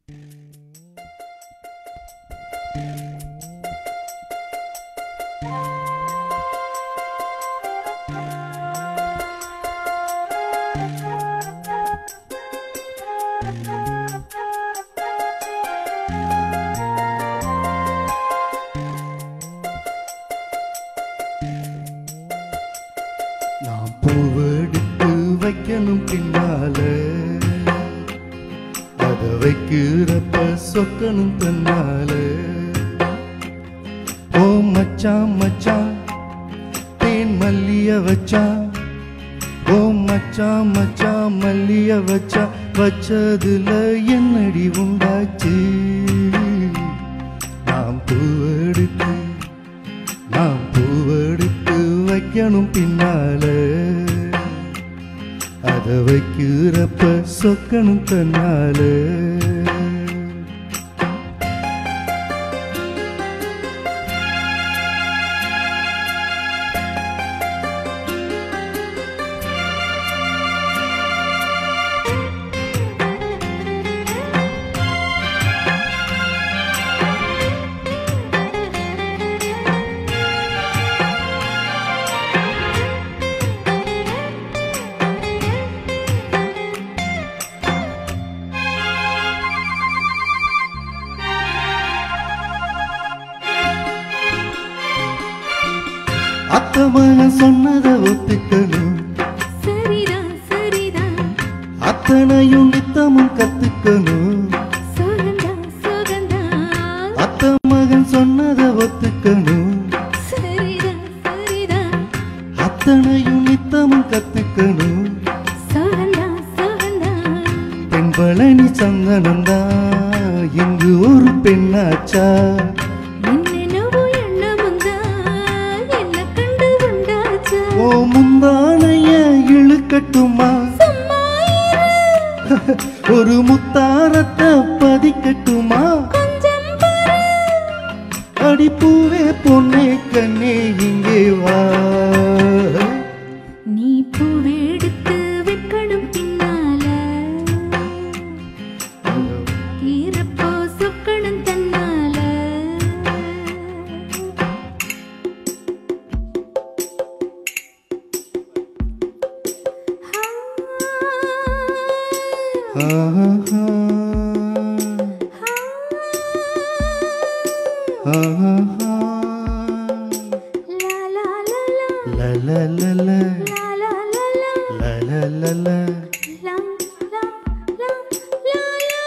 நான் பூவெடுத்து வைக்கணும் பின்னால அத வைக்கிறப்ப சொக்கணும் தன்னால ஓ மச்சான் மச்சான் தேன் மல்லிய வச்சான் ஓ மச்சான் மச்சான் மல்லிய வச்சா வச்சதுல என்னடி உண்டாச்சு நாம் பூவெடுத்து நாம் பூவெடுத்து வைக்கணும் பின்னால அத வைக்கிறப்ப சொக்கணும் தன்னால அத்த மகன் சொன்னதை ஒத்துக்கணும் சரிதான் சரிதான் அத்தனையும் நித்தமும் கத்துக்கணும் சுகந்தான் சுகந்தான் அத்த மகன் சொன்னதை ஒத்துக்கணும் சரிதான் சரிதான் அத்தனையும் நித்தமும் கத்துக்கணும் சுகந்தான் சுகந்தான் பெண் பழனி சந்தனம்தான் இங்கு ஒரு பெண்ணாச்சா என்னென்னவோ எண்ணமுந்தான் என்ன கண்டு உண்டாச்சா ஓ முந்தானைய இழுக்கட்டுமா சும்மா இரு, ஒரு முத்தாரத்தை பதிக்கட்டுமா கொஞ்சம் பாரு அடிப்பூவே பொண்ணே கண்ணே இங்கே வா நீ பூவெடுத்து வைக்கணும் பின்னால ஈரப்போ சொக்கணும் தன்னால ஆஹா. ஆஹா. லா லா லா லா La la la la லா லா லா லா la la la la லா லா லா லா லா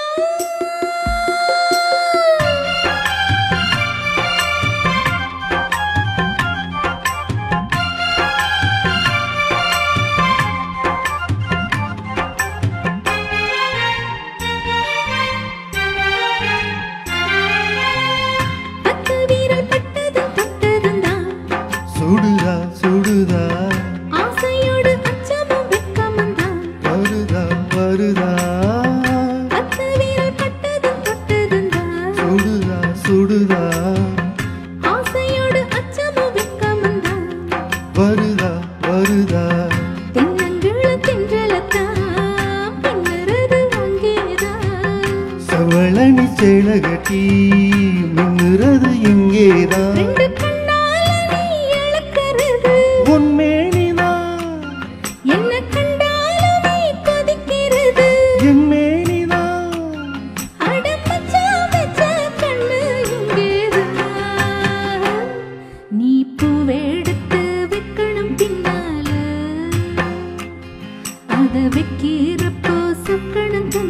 பத்து வீரல் பட்டதும் தொட்டதும் தான் சுடுதா சுடுதா ஆசையோடு அச்சமும் வெட்கமும் தான் வருதா வருதா பத்து வீரல் பட்டதும் தொட்டதும் தான் சுடுதா சுடுதா ஆசையோடு அச்சமும் வெட்கமும் தான் வருதா வருதா தென்னங்குள தென்றலத்தான் பின்னுறது அங்கேதான் சவளனி சேலகட்டி மின்னுறது இங்கேதான் ரெண்டு கண்ணால நீ இழக்கிறது உன்மேனிதான் என்ன கண்டாலும் நீ கொதிக்கிறது என் மேனிதான் அடமச்சா வச்ச கண்ணு இங்கேதான் நீ பூவெடுத்து வைக்கணும் பின்னால அத வைக்கிறப்போ சொக்கணும் தன்னால